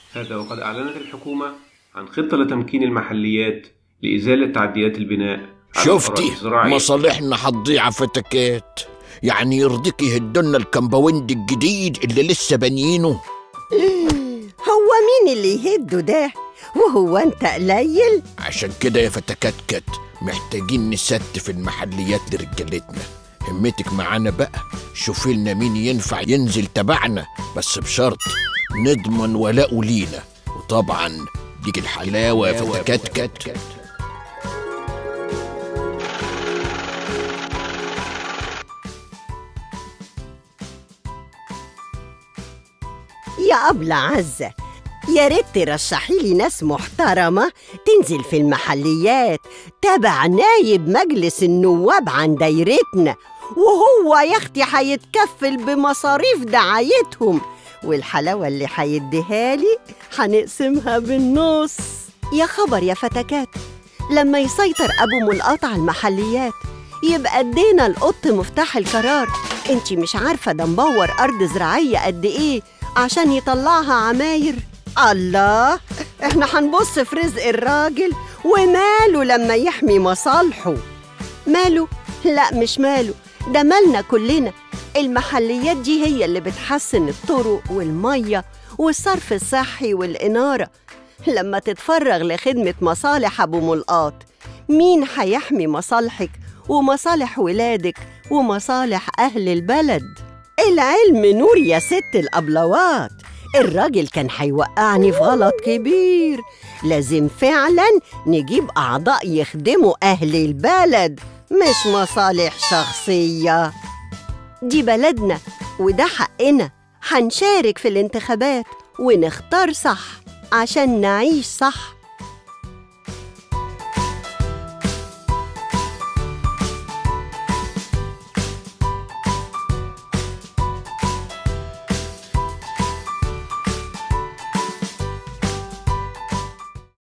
هذا وقد أعلنت الحكومة عن خطة لتمكين المحليات لإزالة تعديات البناء على شفتي الأراضي الزراعية. مصالحنا هتضيع فتكات يعني يرضيك يهدولنا الكمباوند الجديد اللي لسه بانيينه هو مين اللي يهده ده وهو انت قليل عشان كده يا فتكات كات محتاجين نستف المحليات لرجالتنا همتك معانا بقى شوفي لنا مين ينفع ينزل تبعنا بس بشرط نضمن ولاءه لينا وطبعا ديك الحلاوه يا فتكات كات يا أبلة عزة يا ريت ترشحي لي ناس محترمة تنزل في المحليات تبع نايب مجلس النواب عن دايرتنا وهو يا اختي هيتكفل بمصاريف دعايتهم والحلاوة اللي هيديها لي هنقسمها بالنص يا خبر يا فتكات لما يسيطر أبو ملقاط على المحليات يبقى ادينا القط مفتاح القرار انتي مش عارفة ده مبور أرض زراعية قد إيه عشان يطلعها عماير الله احنا هنبص في رزق الراجل وماله لما يحمي مصالحه ماله؟ لا مش ماله ده مالنا كلنا المحليات دي هي اللي بتحسن الطرق والمية والصرف الصحي والإنارة لما تتفرغ لخدمة مصالح أبو ملقاط مين هيحمي مصالحك ومصالح ولادك ومصالح أهل البلد العلم نور يا ست الأبلوات الراجل كان هيوقعني في غلط كبير لازم فعلا نجيب أعضاء يخدموا أهل البلد مش مصالح شخصية دي بلدنا وده حقنا هنشارك في الانتخابات ونختار صح عشان نعيش صح